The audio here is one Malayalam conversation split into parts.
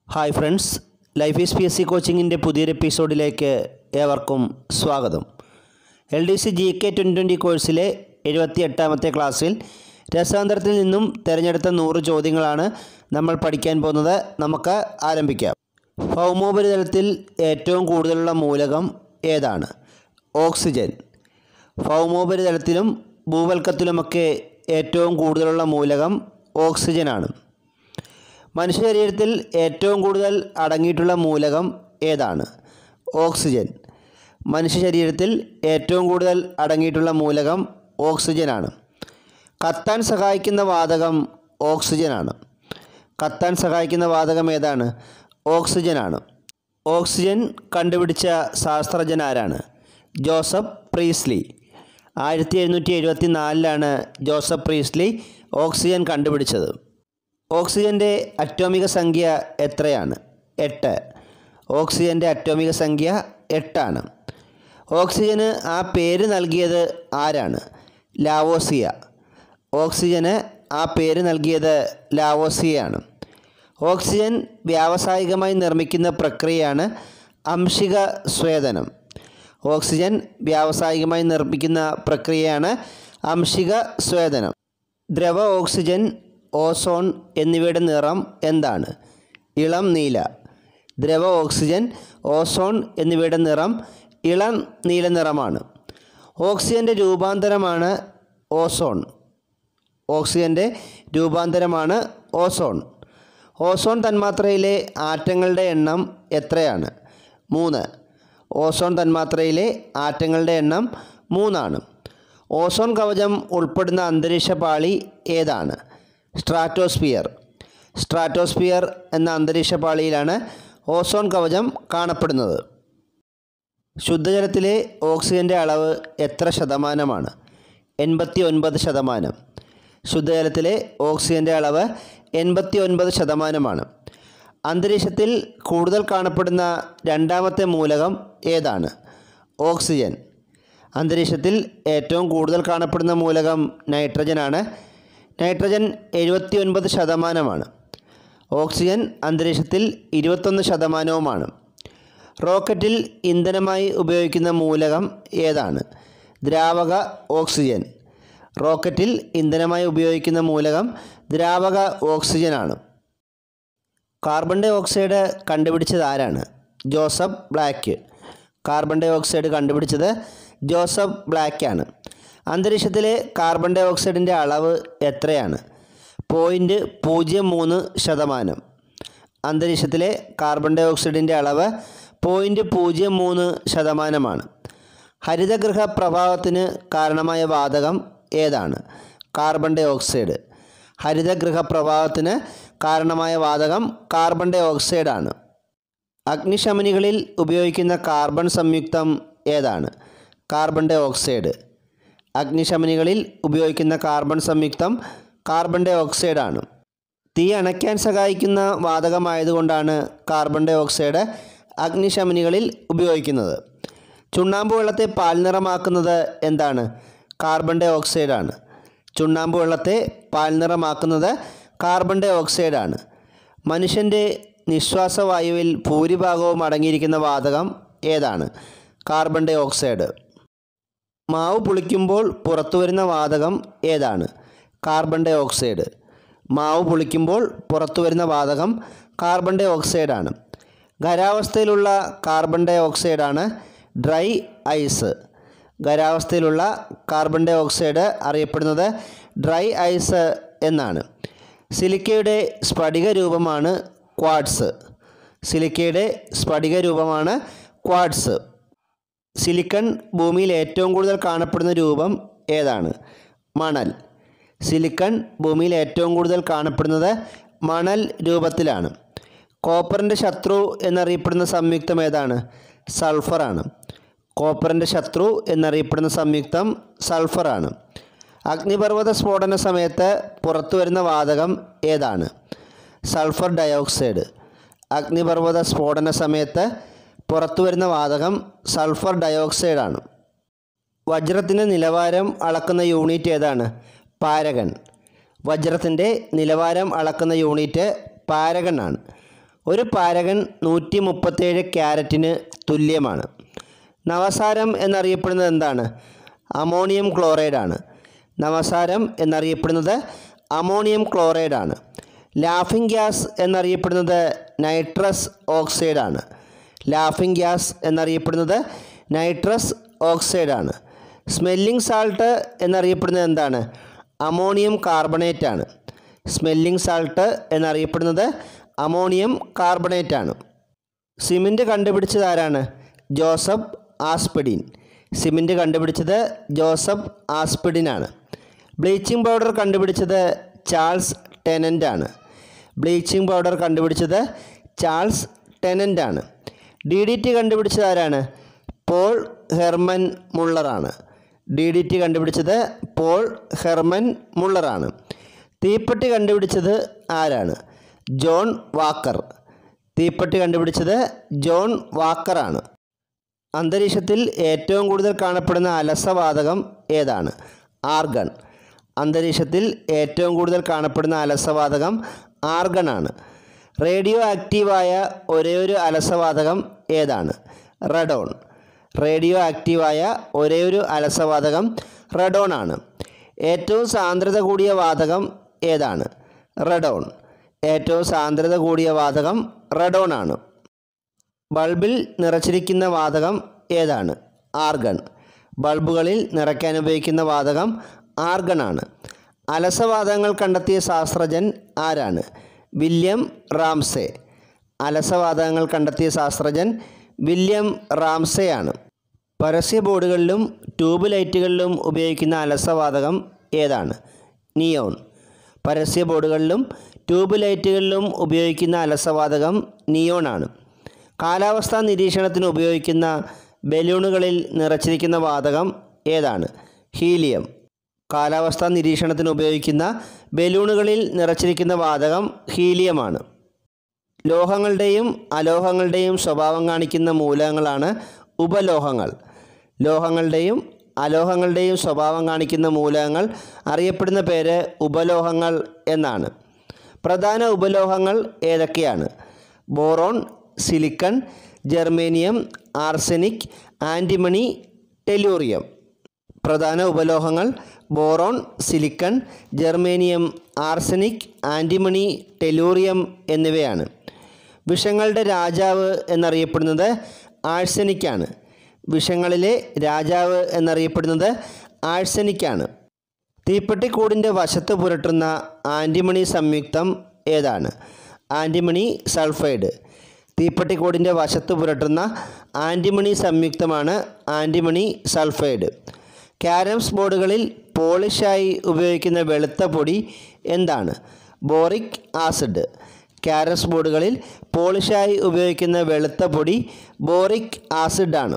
hi friends life is P S C കോച്ചിങ്ങിൻ്റെ പുതിയൊരു എപ്പിസോഡിലേക്ക് ഏവർക്കും സ്വാഗതം L D C G K twenty twenty കോഴ്സിലെ എഴുപത്തി എട്ടാമത്തെ ക്ലാസ്സിൽ രസാന്തരത്തിൽ നിന്നും തിരഞ്ഞെടുത്ത നൂറ് ചോദ്യങ്ങളാണ് നമ്മൾ പഠിക്കാൻ പോകുന്നത് നമുക്ക് ആരംഭിക്കാം ഭൗമോപരിതലത്തിൽ ഏറ്റവും കൂടുതലുള്ള മൂലകം ഏതാണ് ഓക്സിജൻ ഭൗമോപരിതലത്തിലും ഭൂവൽക്കത്തിലുമൊക്കെ ഏറ്റവും കൂടുതലുള്ള മൂലകം ഓക്സിജനാണ് മനുഷ്യ ശരീരത്തിൽ ഏറ്റവും കൂടുതൽ അടങ്ങിയിട്ടുള്ള മൂലകം ഏതാണ് ഓക്സിജൻ മനുഷ്യ ശരീരത്തിൽ ഏറ്റവും കൂടുതൽ അടങ്ങിയിട്ടുള്ള മൂലകം ഓക്സിജനാണ് കത്താൻ സഹായിക്കുന്ന വാതകം ഓക്സിജനാണ് കത്താൻ സഹായിക്കുന്ന വാതകം ഏതാണ് ഓക്സിജനാണ് ഓക്സിജൻ കണ്ടുപിടിച്ച ശാസ്ത്രജ്ഞൻ ആരാണ് ജോസഫ് പ്രീസ്ലി ആയിരത്തി എഴുന്നൂറ്റി എഴുപത്തി നാലിലാണ് ജോസഫ് പ്രീസ്ലി ഓക്സിജൻ കണ്ടുപിടിച്ചത് ഓക്സിജൻ്റെ അറ്റോമിക സംഖ്യ എത്രയാണ് എട്ട് ഓക്സിജൻ്റെ അറ്റോമിക സംഖ്യ എട്ടാണ് ഓക്സിജന് ആ പേര് നൽകിയത് ആരാണ് ലാവോസിയ ഓക്സിജന് ആ പേര് നൽകിയത് ലാവോസിയയാണ് ഓക്സിജൻ വ്യാവസായികമായി നിർമ്മിക്കുന്ന പ്രക്രിയയാണ് അംശിക സ്വേദനം ഓക്സിജൻ വ്യാവസായികമായി നിർമ്മിക്കുന്ന പ്രക്രിയയാണ് അംശിക സ്വേദനം ദ്രവ ഓക്സിജൻ ഓസോൺ എന്നിവയുടെ നിറം എന്താണ് ഇളം നീല ദ്രവ ഓക്സിജൻ ഓസോൺ എന്നിവയുടെ നിറം ഇളം നീല നിറമാണ് ഓക്സിജൻ്റെ രൂപാന്തരമാണ് ഓസോൺ ഓക്സിജൻ്റെ രൂപാന്തരമാണ് ഓസോൺ ഓസോൺ തന്മാത്രയിലെ ആറ്റങ്ങളുടെ എണ്ണം എത്രയാണ് മൂന്ന് ഓസോൺ തന്മാത്രയിലെ ആറ്റങ്ങളുടെ എണ്ണം മൂന്നാണ് ഓസോൺ കവചം ഉൾപ്പെടുന്ന അന്തരീക്ഷ പാളി ഏതാണ് സ്ട്രാറ്റോസ്ഫിയർ സ്ട്രാറ്റോസ്ഫിയർ എന്ന അന്തരീക്ഷ പാളിയിലാണ് ഓസോൺ കവചം കാണപ്പെടുന്നത് ശുദ്ധജലത്തിലെ ഓക്സിജൻ്റെ അളവ് എത്ര ശതമാനമാണ് എൺപത്തി ഒൻപത് ശതമാനം ശുദ്ധജലത്തിലെ ഓക്സിജൻ്റെ അളവ് എൺപത്തി ഒൻപത് ശതമാനമാണ് അന്തരീക്ഷത്തിൽ കൂടുതൽ കാണപ്പെടുന്ന രണ്ടാമത്തെ മൂലകം ഏതാണ് ഓക്സിജൻ അന്തരീക്ഷത്തിൽ ഏറ്റവും കൂടുതൽ കാണപ്പെടുന്ന മൂലകം നൈട്രജനാണ് നൈട്രജൻ എഴുപത്തി ഒൻപത് ശതമാനമാണ് ഓക്സിജൻ അന്തരീക്ഷത്തിൽ ഇരുപത്തൊന്ന് ശതമാനവുമാണ് റോക്കറ്റിൽ ഇന്ധനമായി ഉപയോഗിക്കുന്ന മൂലകം ഏതാണ് ദ്രാവക ഓക്സിജൻ റോക്കറ്റിൽ ഇന്ധനമായി ഉപയോഗിക്കുന്ന മൂലകം ദ്രാവക ഓക്സിജനാണ് കാർബൺ ഡൈ ഓക്സൈഡ് കണ്ടുപിടിച്ചത് ആരാണ് Joseph Black carbon dioxide കണ്ടുപിടിച്ചത് ജോസഫ് ബ്ലാക്കാണ് അന്തരീക്ഷത്തിലെ കാർബൺ ഡൈ ഓക്സൈഡിൻ്റെ അളവ് എത്രയാണ് പോയിൻറ്റ് പൂജ്യം മൂന്ന് ശതമാനം അന്തരീക്ഷത്തിലെ കാർബൺ ഡൈ ഓക്സൈഡിൻ്റെ അളവ് പോയിൻറ്റ് പൂജ്യം മൂന്ന് ശതമാനമാണ് ഹരിതഗൃഹ പ്രഭാവത്തിന് കാരണമായ വാതകം ഏതാണ് കാർബൺ ഡൈ ഓക്സൈഡ് ഹരിതഗൃഹ പ്രഭാവത്തിന് കാരണമായ വാതകം കാർബൺ ഡൈ ഓക്സൈഡാണ് അഗ്നിശമനികളിൽ ഉപയോഗിക്കുന്ന കാർബൺ സംയുക്തം ഏതാണ് കാർബൺ ഡൈ ഓക്സൈഡ് അഗ്നിശമനികളിൽ ഉപയോഗിക്കുന്ന കാർബൺ സംയുക്തം കാർബൺ ഡൈ ഓക്സൈഡാണ് തീ അണയ്ക്കാൻ സഹായിക്കുന്ന വാതകമായതുകൊണ്ടാണ് കാർബൺ ഡൈ ഓക്സൈഡ് അഗ്നിശമനികളിൽ ഉപയോഗിക്കുന്നത് ചുണ്ണാമ്പ് വെള്ളത്തെ പാൽനിറമാക്കുന്നത് എന്താണ് കാർബൺ ഡൈ ഓക്സൈഡാണ് ചുണ്ണാമ്പ് വെള്ളത്തെ പാൽനിറമാക്കുന്നത് കാർബൺ ഡൈ ഓക്സൈഡാണ് മനുഷ്യൻ്റെ നിശ്വാസവായുവിൽ ഭൂരിഭാഗവും അടങ്ങിയിരിക്കുന്ന വാതകം ഏതാണ് കാർബൺ ഡൈ ഓക്സൈഡ് മാവ് പുളിക്കുമ്പോൾ പുറത്തുവരുന്ന വാതകം ഏതാണ് കാർബൺ ഡൈ ഓക്സൈഡ് മാവ് പുളിക്കുമ്പോൾ പുറത്തുവരുന്ന വാതകം കാർബൺ ഡൈ ഓക്സൈഡാണ് ഖരാവസ്ഥയിലുള്ള കാർബൺ ഡൈ ഓക്സൈഡാണ് ഡ്രൈ ഐസ് ഖരാവസ്ഥയിലുള്ള കാർബൺ ഡൈ ഓക്സൈഡ് അറിയപ്പെടുന്നത് ഡ്രൈ ഐസ് എന്നാണ് സിലിക്കയുടെ സ്ഫടിക രൂപമാണ് ക്വാഡ്സ് സിലിക്കയുടെ സ്ഫടിക രൂപമാണ് ക്വാഡ്സ് സിലിക്കൺ ഭൂമിയിൽ ഏറ്റവും കൂടുതൽ കാണപ്പെടുന്ന രൂപം ഏതാണ് മണൽ സിലിക്കൺ ഭൂമിയിൽ ഏറ്റവും കൂടുതൽ കാണപ്പെടുന്നത് മണൽ രൂപത്തിലാണ് കോപ്പറിൻ്റെ ശത്രു എന്നറിയപ്പെടുന്ന സംയുക്തം ഏതാണ് സൾഫറാണ് കോപ്പറിൻ്റെ ശത്രു എന്നറിയപ്പെടുന്ന സംയുക്തം സൾഫറാണ് അഗ്നിപർവ്വത സ്ഫോടന സമയത്ത് പുറത്തു വരുന്ന വാതകം ഏതാണ് സൾഫർ ഡയോക്സൈഡ് അഗ്നിപർവ്വത സ്ഫോടന സമയത്ത് പുറത്തു വരുന്ന വാതകം സൾഫർ ഡയോക്സൈഡാണ് വജ്രത്തിൻ്റെ നിലവാരം അളക്കുന്ന യൂണിറ്റ് ഏതാണ് പാരഗൺ വജ്രത്തിൻ്റെ നിലവാരം അളക്കുന്ന യൂണിറ്റ് പാരഗൺ ആണ് ഒരു പാരഗൺ നൂറ്റി മുപ്പത്തേഴ് ക്യാരറ്റിന് തുല്യമാണ് നവസാരം എന്നറിയപ്പെടുന്നത് എന്താണ് അമോണിയം ക്ലോറൈഡാണ് നവസാരം എന്നറിയപ്പെടുന്നത് അമോണിയം ക്ലോറൈഡാണ് ലാഫിംഗ് ഗ്യാസ് എന്നറിയപ്പെടുന്നത് നൈട്രസ് ഓക്സൈഡാണ് ലാഫിംഗ് ഗ്യാസ് എന്നറിയപ്പെടുന്നത് നൈട്രസ് ഓക്സൈഡാണ് സ്മെല്ലിംഗ് സാൾട്ട് എന്നറിയപ്പെടുന്നത് എന്താണ് അമോണിയം കാർബണേറ്റ് ആണ് സ്മെല്ലിംഗ് സാൾട്ട് എന്നറിയപ്പെടുന്നത് അമോണിയം കാർബണേറ്റ് ആണ് സിമൻറ്റ് കണ്ടുപിടിച്ചത് ആരാണ് ജോസഫ് ആസ്പിഡിൻ സിമൻറ്റ് കണ്ടുപിടിച്ചത് ജോസഫ് ആസ്പിഡിനാണ് ബ്ലീച്ചിങ് പൗഡർ കണ്ടുപിടിച്ചത് ചാൾസ് ടെനൻ്റ് ആണ് ബ്ലീച്ചിങ് പൗഡർ കണ്ടുപിടിച്ചത് ചാൾസ് ടെനൻ്റ് ആണ് ഡി ഡി ടി കണ്ടുപിടിച്ചത് ആരാണ് പോൾ ഹെർമൻ മുള്ളറാണ് ഡി ഡി ടി കണ്ടുപിടിച്ചത് പോൾ ഹെർമൻ മുള്ളറാണ് തീപ്പെട്ടി കണ്ടുപിടിച്ചത് ആരാണ് ജോൺ വാക്കർ തീപ്പെട്ടി കണ്ടുപിടിച്ചത് ജോൺ വാക്കറാണ് അന്തരീക്ഷത്തിൽ ഏറ്റവും കൂടുതൽ കാണപ്പെടുന്ന അലസവാതകം ഏതാണ് ആർഗൺ അന്തരീക്ഷത്തിൽ ഏറ്റവും കൂടുതൽ കാണപ്പെടുന്ന അലസവാതകം ആർഗൺ ആണ് റേഡിയോ ആക്റ്റീവായ ഒരേ ഒരു അലസവാതകം ഏതാണ് റഡോൺ റേഡിയോ ആക്റ്റീവായ ഒരേ ഒരു അലസവാതകം റഡോൺ ആണ് ഏറ്റവും സാന്ദ്രത കൂടിയ വാതകം ഏതാണ് റഡോൺ ഏറ്റവും സാന്ദ്രത കൂടിയ വാതകം റഡോൺ ആണ് ബൾബിൽ നിറച്ചിരിക്കുന്ന വാതകം ഏതാണ് ആർഗൺ ബൾബുകളിൽ നിറയ്ക്കാൻ ഉപയോഗിക്കുന്ന വാതകം ആർഗൺ ആണ് അലസവാതകങ്ങൾ കണ്ടെത്തിയ ശാസ്ത്രജ്ഞൻ ആരാണ് വില്യം റാംസെ അലസവാതകങ്ങൾ കണ്ടെത്തിയ ശാസ്ത്രജ്ഞൻ വില്യം റാംസെ ആണ് പരസ്യ ബോർഡുകളിലും ട്യൂബ് ലൈറ്റുകളിലും ഉപയോഗിക്കുന്ന അലസവാതകം ഏതാണ് നിയോൺ പരസ്യ ബോർഡുകളിലും ട്യൂബ് ലൈറ്റുകളിലും ഉപയോഗിക്കുന്ന അലസവാതകം നിയോൺ ആണ് കാലാവസ്ഥാ നിരീക്ഷണത്തിന് ഉപയോഗിക്കുന്ന ബലൂണുകളിൽ നിറച്ചിരിക്കുന്ന വാതകം ഏതാണ് ഹീലിയം കാലാവസ്ഥാ നിരീക്ഷണത്തിന് ഉപയോഗിക്കുന്ന ബലൂണുകളിൽ നിറച്ചിരിക്കുന്ന വാതകം ഹീലിയമാണ് ലോഹങ്ങളുടെയും അലോഹങ്ങളുടെയും സ്വഭാവം കാണിക്കുന്ന മൂലകങ്ങളാണ് ഉപലോഹങ്ങൾ ലോഹങ്ങളുടെയും അലോഹങ്ങളുടെയും സ്വഭാവം കാണിക്കുന്ന മൂലകങ്ങൾ അറിയപ്പെടുന്ന പേര് ഉപലോഹങ്ങൾ എന്നാണ് പ്രധാന ഉപലോഹങ്ങൾ ഏതൊക്കെയാണ് boron silicon germanium arsenic antimony tellurium പ്രധാന ഉപലോഹങ്ങൾ boron silicon germanium arsenic antimony tellurium എന്നിവയാണ് വിഷങ്ങളുടെ രാജാവ് എന്നറിയപ്പെടുന്നത് ആഴ്സനിക്കാണ് വിഷങ്ങളിലെ രാജാവ് എന്നറിയപ്പെടുന്നത് ആഴ്സനിക്കാണ് തീപ്പെട്ടിക്കൂടിൻ്റെ വശത്ത് പുരട്ടുന്ന ആൻറ്റിമണി സംയുക്തം ഏതാണ് ആൻറ്റിമണി സൾഫൈഡ് തീപ്പെട്ടിക്കൂടിൻ്റെ വശത്ത് പുരട്ടുന്ന ആൻറ്റിമണി സംയുക്തമാണ് ആൻറ്റിമണി സൾഫൈഡ് ക്യാരംസ് ബോർഡുകളിൽ പോളിഷായി ഉപയോഗിക്കുന്ന വെളുത്ത പൊടി എന്താണ് ബോറിക് ആസിഡ് ക്യാരംസ് ബോർഡുകളിൽ പോളിഷായി ഉപയോഗിക്കുന്ന വെളുത്ത പൊടി ബോറിക് ആസിഡാണ്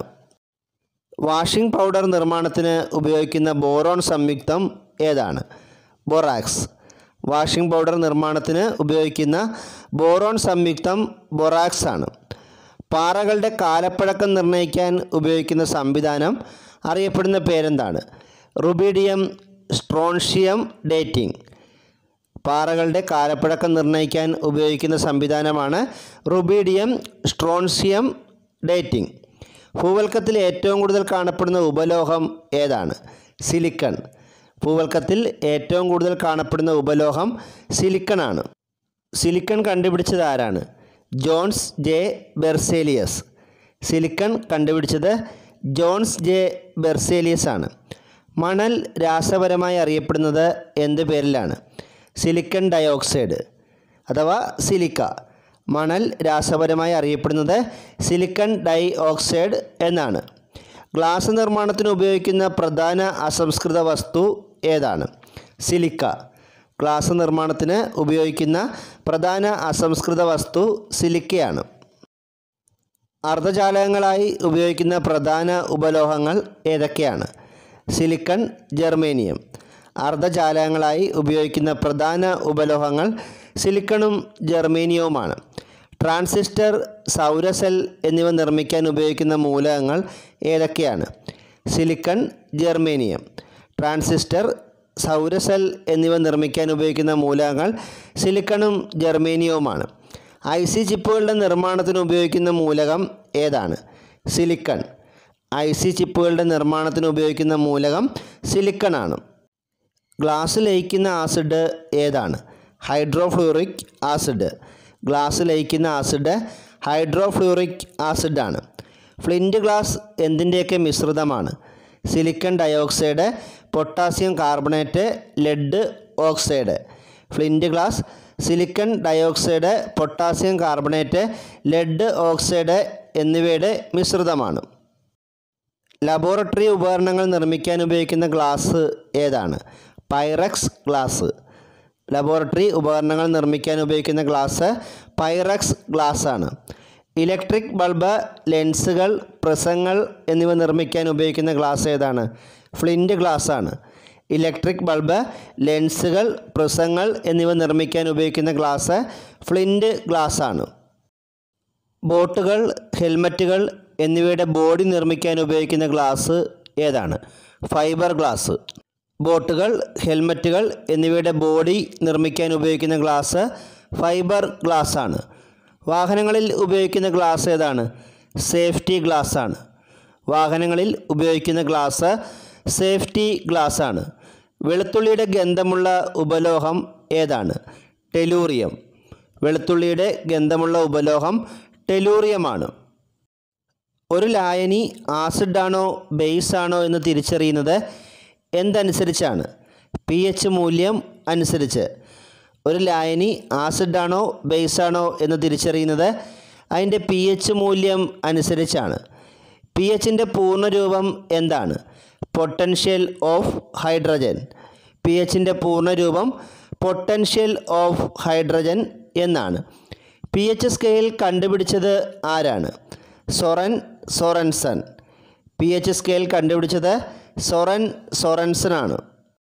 വാഷിംഗ് പൗഡർ നിർമ്മാണത്തിന് ഉപയോഗിക്കുന്ന ബോറോൺ സംയുക്തം ഏതാണ് ബൊറാക്സ് വാഷിംഗ് പൗഡർ നിർമ്മാണത്തിന് ഉപയോഗിക്കുന്ന ബോറോൺ സംയുക്തം ബൊറാക്സ് ആണ് പാറകളുടെ കാലപ്പഴക്കം നിർണ്ണയിക്കാൻ ഉപയോഗിക്കുന്ന സംവിധാനം അറിയപ്പെടുന്ന പേരെന്താണ് റുബീഡിയം സ്ട്രോൺഷിയം ഡേറ്റിംഗ് പാറകളുടെ കാലപ്പഴക്കം നിർണ്ണയിക്കാൻ ഉപയോഗിക്കുന്ന സംവിധാനമാണ് റുബീഡിയം സ്ട്രോൺസിയം ഡേറ്റിംഗ് ഭൂവൽക്കത്തിൽ ഏറ്റവും കൂടുതൽ കാണപ്പെടുന്ന ഉപലോഹം ഏതാണ് സിലിക്കൺ ഭൂവൽക്കത്തിൽ ഏറ്റവും കൂടുതൽ കാണപ്പെടുന്ന ഉപലോഹം സിലിക്കൺ ആണ് സിലിക്കൺ കണ്ടുപിടിച്ചത് ആരാണ് ജോൺസ് ജെ ബെർസേലിയസ് സിലിക്കൺ കണ്ടുപിടിച്ചത് ജോൺസ് ജെ ബെർസേലിയസ് ആണ് മണൽ രാസപരമായി അറിയപ്പെടുന്നത് എന്ത് പേരിലാണ് സിലിക്കൺ ഡയോക്സൈഡ് അഥവാ സിലിക്ക മണൽ രാസപരമായി അറിയപ്പെടുന്നത് സിലിക്കൺ ഡൈ ഓക്സൈഡ് എന്നാണ് ഗ്ലാസ് നിർമ്മാണത്തിന് ഉപയോഗിക്കുന്ന പ്രധാന അസംസ്കൃത വസ്തു ഏതാണ് സിലിക്ക ഗ്ലാസ് നിർമ്മാണത്തിന് ഉപയോഗിക്കുന്ന പ്രധാന അസംസ്കൃത വസ്തു സിലിക്കയാണ് അർദ്ധചാലകങ്ങളായി ഉപയോഗിക്കുന്ന പ്രധാന ഉപലോഹങ്ങൾ ഏതൊക്കെയാണ് സിലിക്കൺ ജെർമേനിയം അർദ്ധചാലകങ്ങളായി ഉപയോഗിക്കുന്ന പ്രധാന ഉപലോഹങ്ങൾ സിലിക്കണും ജെർമേനിയവുമാണ് ട്രാൻസിസ്റ്റർ സൗരസെൽ എന്നിവ നിർമ്മിക്കാൻ ഉപയോഗിക്കുന്ന മൂലകങ്ങൾ ഏതൊക്കെയാണ് സിലിക്കൺ ജെർമേനിയം ട്രാൻസിസ്റ്റർ സൗരസെൽ എന്നിവ നിർമ്മിക്കാൻ ഉപയോഗിക്കുന്ന മൂലകങ്ങൾ സിലിക്കണും ജെർമേനിയവുമാണ് ഐ സി ചിപ്പുകളുടെ നിർമ്മാണത്തിന് ഉപയോഗിക്കുന്ന മൂലകം ഏതാണ് സിലിക്കൺ ഐ സി ചിപ്പുകളുടെ നിർമ്മാണത്തിന് ഉപയോഗിക്കുന്ന മൂലകം സിലിക്കൺ ആണ് ഗ്ലാസ് ലയിക്കുന്ന ആസിഡ് ഏതാണ് ഹൈഡ്രോഫ്ലൂറിക് ആസിഡ് ഗ്ലാസ് ലയിക്കുന്ന ആസിഡ് ഹൈഡ്രോഫ്ലൂറിക് ആസിഡാണ് ഫ്ലിൻറ്റ് ഗ്ലാസ് എന്തിൻ്റെയൊക്കെ മിശ്രിതമാണ് silicon dioxide potassium carbonate lead oxide flint glass silicon dioxide potassium carbonate lead oxide എന്നിവയുടെ മിശ്രിതമാണ് ലബോറട്ടറി ഉപകരണങ്ങൾ നിർമ്മിക്കാൻ ഉപയോഗിക്കുന്ന ഗ്ലാസ് ഏതാണ് പൈറക്സ് ഗ്ലാസ് ലബോറട്ടറി ഉപകരണങ്ങൾ നിർമ്മിക്കാൻ ഉപയോഗിക്കുന്ന ഗ്ലാസ് പൈറക്സ് ഗ്ലാസ് ആണ് ഇലക്ട്രിക് ബൾബ് ലെൻസുകൾ പ്രിസങ്ങൾ എന്നിവ നിർമ്മിക്കാൻ ഉപയോഗിക്കുന്ന ഗ്ലാസ് ഏതാണ് ഫ്ലിൻറ്റ് ഗ്ലാസ് ആണ് ഇലക്ട്രിക് ബൾബ് ലെൻസുകൾ പ്രിസങ്ങൾ എന്നിവ നിർമ്മിക്കാൻ ഉപയോഗിക്കുന്ന ഗ്ലാസ് ഫ്ലിൻറ്റ് ഗ്ലാസ് ആണ് ബോട്ടുകൾ ഹെൽമറ്റുകൾ എന്നിവയുടെ ബോഡി നിർമ്മിക്കാൻ ഉപയോഗിക്കുന്ന ഗ്ലാസ് ഏതാണ് ഫൈബർ ഗ്ലാസ് ബോട്ടുകൾ ഹെൽമറ്റുകൾ എന്നിവയുടെ ബോഡി നിർമ്മിക്കാൻ ഉപയോഗിക്കുന്ന ഗ്ലാസ് ഫൈബർ ഗ്ലാസ് ആണ് വാഹനങ്ങളിൽ ഉപയോഗിക്കുന്ന ഗ്ലാസ് ഏതാണ് സേഫ്റ്റി ഗ്ലാസ് ആണ് വാഹനങ്ങളിൽ ഉപയോഗിക്കുന്ന ഗ്ലാസ് സേഫ്റ്റി ഗ്ലാസ് ആണ് വെളുത്തുള്ളിയുടെ ഗന്ധമുള്ള ഉപലോഹം ഏതാണ് ടെലൂറിയം വെളുത്തുള്ളിയുടെ ഗന്ധമുള്ള ഉപലോഹം ടെലൂറിയമാണ് ഒരു ലായനി ആസിഡാണോ ബേസ് ആണോ എന്ന് തിരിച്ചറിയുന്നത് എന്തനുസരിച്ചാണ് പി എച്ച് മൂല്യം അനുസരിച്ച് ഒരു ലായനി ആസിഡാണോ ബേസ് ആണോ എന്ന് തിരിച്ചറിയുന്നത് അതിൻ്റെ പി എച്ച് മൂല്യം അനുസരിച്ചാണ് പി എച്ചിൻ്റെ പൂർണ്ണരൂപം എന്താണ് പൊട്ടൻഷ്യൽ ഓഫ് ഹൈഡ്രജൻ പി എച്ചിൻ്റെ പൂർണ്ണരൂപം പൊട്ടൻഷ്യൽ ഓഫ് ഹൈഡ്രജൻ എന്നാണ് പി എച്ച് സ്കെയിൽ കണ്ടുപിടിച്ചത് ആരാണ് Soren Sorensen P H scale കണ്ടുപിടിച്ചത് സൊറൻ സൊറൻസൺ ആണ്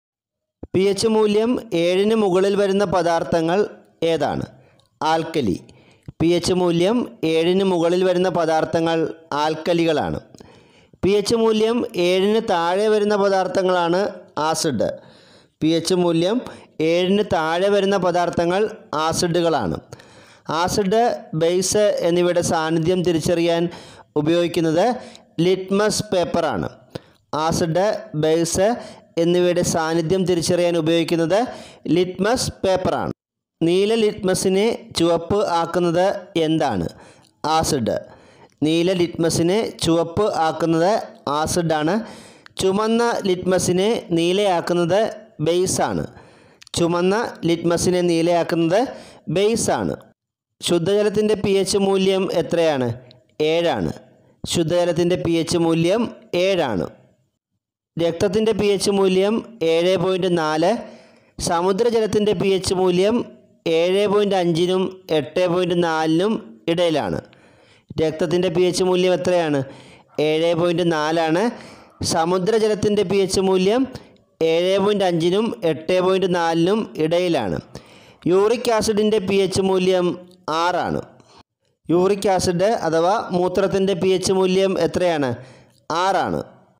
പി എച്ച് മൂല്യം ഏഴിന് മുകളിൽ വരുന്ന പദാർത്ഥങ്ങൾ ഏതാണ് ആൽക്കലി പി എച്ച് മൂല്യം ഏഴിന് മുകളിൽ വരുന്ന പദാർത്ഥങ്ങൾ ആൽക്കലികളാണ് പി എച്ച് മൂല്യം ഏഴിന് താഴെ വരുന്ന പദാർത്ഥങ്ങളാണ് ആസിഡ് പി എച്ച് മൂല്യം ഏഴിന് താഴെ വരുന്ന പദാർത്ഥങ്ങൾ ആസിഡുകളാണ് ആസിഡ് ബേസ് എന്നിവയുടെ സാന്നിധ്യം തിരിച്ചറിയാൻ ഉപയോഗിക്കുന്നത് ലിറ്റ്മസ് പേപ്പറാണ് ആസിഡ് ബേസ് എന്നിവയുടെ സാന്നിധ്യം തിരിച്ചറിയാൻ ഉപയോഗിക്കുന്നത് ലിറ്റ്മസ് പേപ്പറാണ് നീല ലിറ്റ്മസിനെ ചുവപ്പ് ആക്കുന്നത് എന്താണ് ആസിഡ് നീല ലിറ്റ്മസിനെ ചുവപ്പ് ആക്കുന്നത് ആസിഡാണ് ചുമന്ന ലിറ്റ്മസിനെ നീലയാക്കുന്നത് ബേസാണ് ചുമന്ന ലിറ്റ്മസിനെ നീലയാക്കുന്നത് ബേസാണ് ശുദ്ധജലത്തിൻ്റെ പി എച്ച് മൂല്യം എത്രയാണ് ഏഴാണ് ശുദ്ധജലത്തിൻ്റെ പി എച്ച് മൂല്യം ഏഴാണ് രക്തത്തിൻ്റെ പി എച്ച് മൂല്യം ഏഴ് പോയിൻറ്റ് നാല് സമുദ്രജലത്തിൻ്റെ പി എച്ച് മൂല്യം ഏഴ് പോയിൻറ്റ് അഞ്ചിനും എട്ട് പോയിൻറ്റ് നാലിനും ഇടയിലാണ് രക്തത്തിൻ്റെ പി എച്ച് മൂല്യം എത്രയാണ് ഏഴ് പോയിൻറ്റ് നാലാണ് സമുദ്രജലത്തിൻ്റെ പി എച്ച് മൂല്യം ഏഴ് പോയിൻറ്റ് അഞ്ചിനും എട്ട് പോയിൻറ്റ് നാലിനും ഇടയിലാണ് യൂറിക് ആസിഡിൻ്റെ പി എച്ച് മൂല്യം ആറാണ് യൂറിക് ആസിഡ് അഥവാ മൂത്രത്തിൻ്റെ പി എച്ച് മൂല്യം എത്രയാണ് ആറാണ്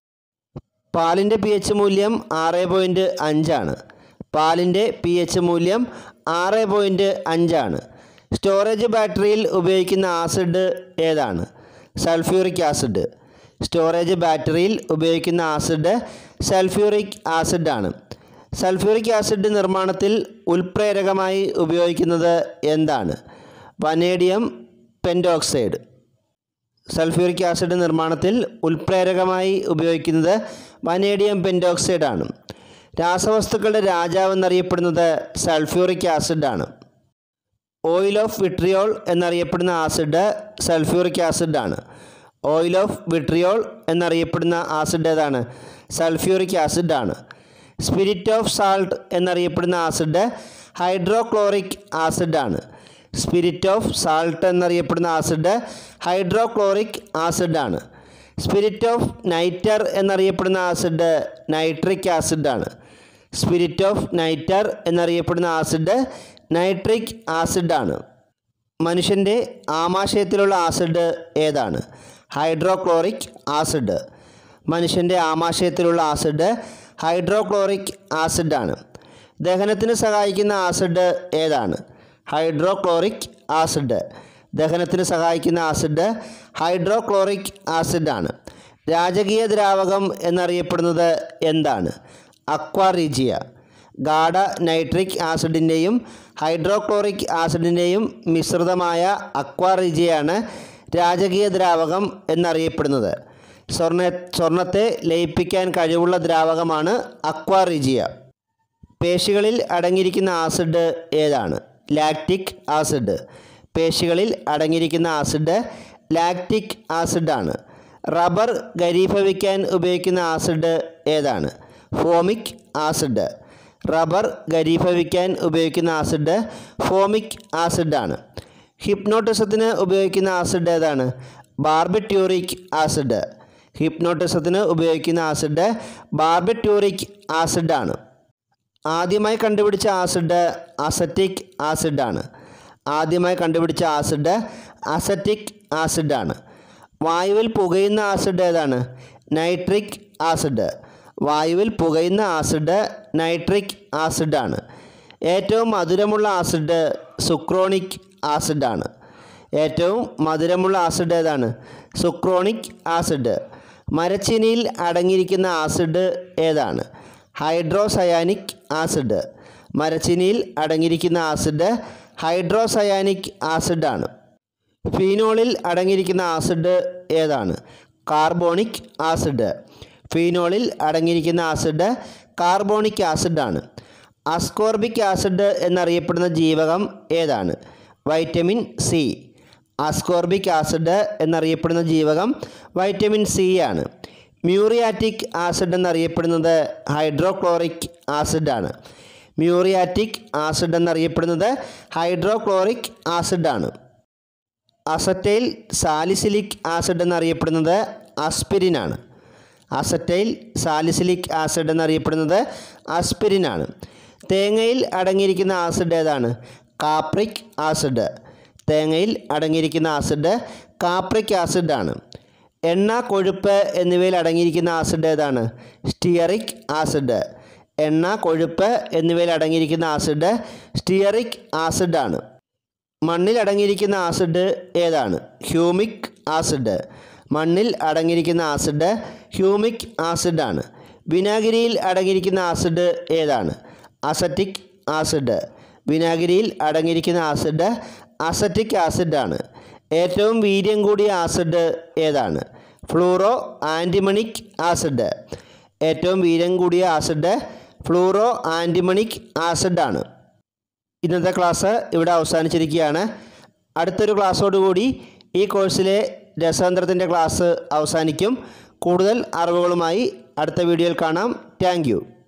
പാലിൻ്റെ പി എച്ച് മൂല്യം ആറ് പോയിൻറ്റ് അഞ്ചാണ് പാലിൻ്റെ പി എച്ച് മൂല്യം ആറ് പോയിൻറ്റ് അഞ്ചാണ് സ്റ്റോറേജ് ബാറ്ററിയിൽ ഉപയോഗിക്കുന്ന ആസിഡ് ഏതാണ് സൾഫ്യൂറിക് ആസിഡ് സ്റ്റോറേജ് ബാറ്ററിയിൽ ഉപയോഗിക്കുന്ന ആസിഡ് സൾഫ്യൂറിക് ആസിഡാണ് സൾഫ്യൂറിക് ആസിഡ് നിർമ്മാണത്തിൽ ഉൽപ്രേരകമായി ഉപയോഗിക്കുന്നത് എന്താണ് വനേഡിയം പെൻറ്റോക്സൈഡ് സൾഫ്യൂറിക് ആസിഡ് നിർമ്മാണത്തിൽ ഉൽപ്രേരകമായി ഉപയോഗിക്കുന്നത് വനേഡിയം പെൻറ്റോക്സൈഡ് ആണ് രാസവസ്തുക്കളുടെ രാജാവ് എന്നറിയപ്പെടുന്നത് സൾഫ്യൂറിക് ആസിഡാണ് ഓയിൽ ഓഫ് വിട്രിയോൾ എന്നറിയപ്പെടുന്ന ആസിഡ് സൾഫ്യൂറിക് ആസിഡാണ് ഓയിൽ ഓഫ് വിട്രിയോൾ എന്നറിയപ്പെടുന്ന ആസിഡ് ഏതാണ് സൾഫ്യൂറിക് ആസിഡാണ് സ്പിരിറ്റ് ഓഫ് സാൾട്ട് എന്നറിയപ്പെടുന്ന ആസിഡ് ഹൈഡ്രോക്ലോറിക് ആസിഡാണ് സ്പിരിറ്റ് ഓഫ് സാൾട്ട് എന്നറിയപ്പെടുന്ന ആസിഡ് ഹൈഡ്രോക്ലോറിക് ആസിഡാണ് സ്പിരിറ്റ് ഓഫ് നൈറ്റർ എന്നറിയപ്പെടുന്ന ആസിഡ് നൈട്രിക് ആസിഡാണ് സ്പിരിറ്റ് ഓഫ് നൈറ്റർ എന്നറിയപ്പെടുന്ന ആസിഡ് നൈട്രിക് ആസിഡാണ് മനുഷ്യൻ്റെ ആമാശയത്തിലുള്ള ആസിഡ് ഏതാണ് ഹൈഡ്രോക്ലോറിക് ആസിഡ് മനുഷ്യൻ്റെ ആമാശയത്തിലുള്ള ആസിഡ് ഹൈഡ്രോക്ലോറിക് ആസിഡാണ് ദഹനത്തിന് സഹായിക്കുന്ന ആസിഡ് ഏതാണ് ഹൈഡ്രോക്ലോറിക് ആസിഡ് ദഹനത്തിന് സഹായിക്കുന്ന ആസിഡ് ഹൈഡ്രോക്ലോറിക് ആസിഡാണ് രാജകീയ ദ്രാവകം എന്നറിയപ്പെടുന്നത് എന്താണ് അക്വാറീജിയ ഗാഢ നൈട്രിക് ആസിഡിൻ്റെയും ഹൈഡ്രോക്ലോറിക് ആസിഡിൻ്റെയും മിശ്രിതമായ അക്വാറീജിയാണ് രാജകീയ ദ്രാവകം എന്നറിയപ്പെടുന്നത് സ്വർണ്ണ സ്വർണത്തെ ലയിപ്പിക്കാൻ കഴിവുള്ള ദ്രാവകമാണ് അക്വാറീജിയ പേശികളിൽ അടങ്ങിയിരിക്കുന്ന ആസിഡ് ഏതാണ് ലാക്റ്റിക് ആസിഡ് പേശികളിൽ അടങ്ങിയിരിക്കുന്ന ആസിഡ് ലാക്റ്റിക് ആസിഡാണ് റബ്ബർ ഘരീഭവിക്കാൻ ഉപയോഗിക്കുന്ന ആസിഡ് ഏതാണ് ഫോമിക് ആസിഡ് റബ്ബർ ഘരീഭവിക്കാൻ ഉപയോഗിക്കുന്ന ആസിഡ് ഫോമിക് ആസിഡാണ് ഹിപ്നോട്ടിസത്തിന് ഉപയോഗിക്കുന്ന ആസിഡ് ഏതാണ് ബാർബിറ്റ്യൂറിക് ആസിഡ് ഹിപ്നോട്ടിസത്തിന് ഉപയോഗിക്കുന്ന ആസിഡ് ബാർബിറ്റ്യൂറിക് ആസിഡാണ് ആദ്യമായി കണ്ടുപിടിച്ച ആസിഡ് അസറ്റിക് ആസിഡാണ് ആദ്യമായി കണ്ടുപിടിച്ച ആസിഡ് അസറ്റിക് ആസിഡാണ് വായുവിൽ പുകയുന്ന ആസിഡ് ഏതാണ് നൈട്രിക് ആസിഡ് വായുവിൽ പുകയുന്ന ആസിഡ് നൈട്രിക് ആസിഡാണ് ഏറ്റവും മധുരമുള്ള ആസിഡ് സുക്രോണിക് ആസിഡാണ് ഏറ്റവും മധുരമുള്ള ആസിഡ് ഏതാണ് സുക്രോണിക് ആസിഡ് മരച്ചീനിയിൽ അടങ്ങിയിരിക്കുന്ന ആസിഡ് ഏതാണ് ഹൈഡ്രോസയാനിക് ആസിഡ് മരച്ചീനിയിൽ അടങ്ങിയിരിക്കുന്ന ആസിഡ് ഹൈഡ്രോസയാനിക് ആസിഡാണ് ഫീനോളിൽ അടങ്ങിയിരിക്കുന്ന ആസിഡ് ഏതാണ് കാർബോണിക് ആസിഡ് ഫീനോളിൽ അടങ്ങിയിരിക്കുന്ന ആസിഡ് കാർബോണിക് ആസിഡാണ് അസ്കോർബിക് ആസിഡ് എന്നറിയപ്പെടുന്ന ജീവകം ഏതാണ് വൈറ്റമിൻ സി അസ്കോർബിക് ആസിഡ് എന്നറിയപ്പെടുന്ന ജീവകം വൈറ്റമിൻ സി ആണ് മ്യൂറിയാറ്റിക് ആസിഡ് എന്നറിയപ്പെടുന്നത് ഹൈഡ്രോക്ലോറിക് ആസിഡാണ് മ്യൂറിയാറ്റിക് ആസിഡ് എന്നറിയപ്പെടുന്നത് ഹൈഡ്രോക്ലോറിക് ആസിഡാണ് അസറ്റൈൽ സാലിസിലിക് ആസിഡ് എന്നറിയപ്പെടുന്നത് അസ്പിരിനാണ് അസറ്റൈൽ സാലിസിലിക് ആസിഡ് എന്നറിയപ്പെടുന്നത് അസ്പിരിനാണ് തേങ്ങയിൽ അടങ്ങിയിരിക്കുന്ന ആസിഡ് ഏതാണ് കാപ്രിക് ആസിഡ് തേങ്ങയിൽ അടങ്ങിയിരിക്കുന്ന ആസിഡ് കാപ്രിക് ആസിഡാണ് എണ്ണ കൊഴുപ്പ് എന്നിവയിൽ അടങ്ങിയിരിക്കുന്ന ആസിഡ് ഏതാണ് സ്റ്റിയറിക് ആസിഡ് എണ്ണ കൊഴുപ്പ് എന്നിവയിൽ അടങ്ങിയിരിക്കുന്ന ആസിഡ് സ്റ്റിയറിക് ആസിഡാണ് മണ്ണിൽ അടങ്ങിയിരിക്കുന്ന ആസിഡ് ഏതാണ് ഹ്യൂമിക് ആസിഡ് മണ്ണിൽ അടങ്ങിയിരിക്കുന്ന ആസിഡ് ഹ്യൂമിക് ആസിഡാണ് വിനാഗിരിയിൽ അടങ്ങിയിരിക്കുന്ന ആസിഡ് ഏതാണ് അസറ്റിക് ആസിഡ് വിനാഗിരിയിൽ അടങ്ങിയിരിക്കുന്ന ആസിഡ് അസറ്റിക് ആസിഡാണ് ഏറ്റവും വീര്യം കൂടിയ ആസിഡ് ഏതാണ് ഫ്ലൂറോ ആൻറ്റിമണിക് ആസിഡ് ഏറ്റവും വീര്യം കൂടിയ ആസിഡ് ഫ്ലൂറോ ആൻറ്റിമണിക് ആസിഡാണ് ഇന്നത്തെ ക്ലാസ് ഇവിടെ അവസാനിച്ചിരിക്കുകയാണ് അടുത്തൊരു ക്ലാസ്സോടുകൂടി ഈ കോഴ്സിലെ രസതന്ത്രത്തിൻ്റെ ക്ലാസ് അവസാനിക്കും കൂടുതൽ അറിവുകളുമായി അടുത്ത വീഡിയോയിൽ കാണാം താങ്ക്